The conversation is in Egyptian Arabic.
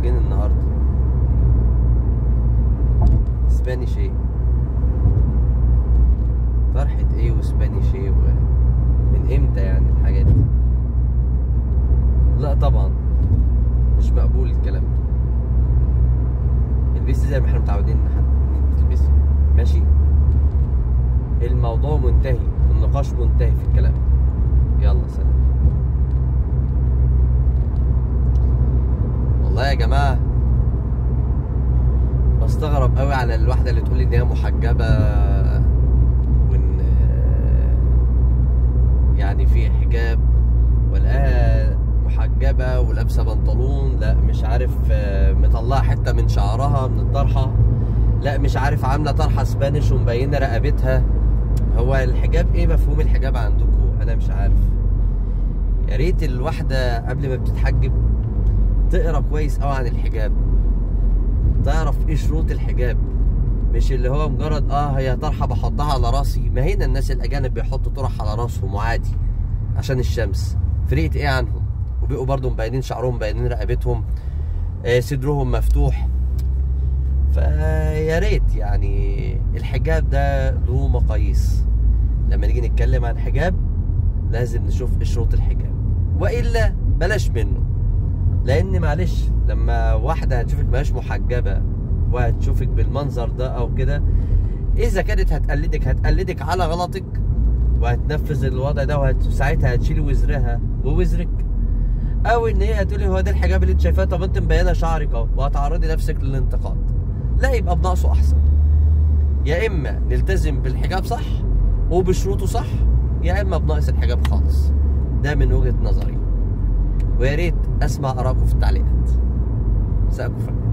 خارجين النهارده اسبانيش ايه طرحة ايه واسبانيش ايه و... من امتى يعني الحاجات دي لا طبعا مش مقبول الكلام ده البسي زي ما احنا متعودين ان احنا تلبسي ماشي الموضوع منتهي النقاش منتهي في الكلام يلا سلام والله يا جماعه بستغرب قوي على الواحده اللي تقول لي ان هي محجبه وان يعني في حجاب ولاقاها محجبه ولابسه بنطلون لا مش عارف آه، مطلعه حته من شعرها من الطرحه لا مش عارف عامله طرحه سبانيش ومبينه رقبتها هو الحجاب ايه مفهوم الحجاب عندكم انا مش عارف يا ريت الواحده قبل ما بتتحجب تقرا كويس قوي عن الحجاب تعرف ايه شروط الحجاب مش اللي هو مجرد اه هي طرحه بحطها على راسي ما هنا الناس الاجانب بيحطوا طرح على راسهم وعادي عشان الشمس فرقت ايه عنهم وبقوا برضو مبينين شعرهم مبينين رقبتهم آه صدرهم مفتوح فيا ريت يعني الحجاب ده له مقاييس لما نيجي نتكلم عن حجاب لازم نشوف ايه شروط الحجاب والا بلاش منه لان معلش لما واحده هتشوفك ماهيش محجبه وهتشوفك بالمنظر ده او كده اذا كانت هتقلدك هتقلدك على غلطك وهتنفذ الوضع ده وساعتها هتشيل وزرها ووزرك او ان هي هتقولي هو ده الحجاب اللي انت شايفاه طب انت مبينه شعرك اهو وهتعرضي نفسك للانتقاد لا يبقى بنقصه احسن يا اما نلتزم بالحجاب صح وبشروطه صح يا اما بناقص الحجاب خالص ده من وجهه نظري ويا ريت اسمع ارائكم في التعليقات مساءكم فل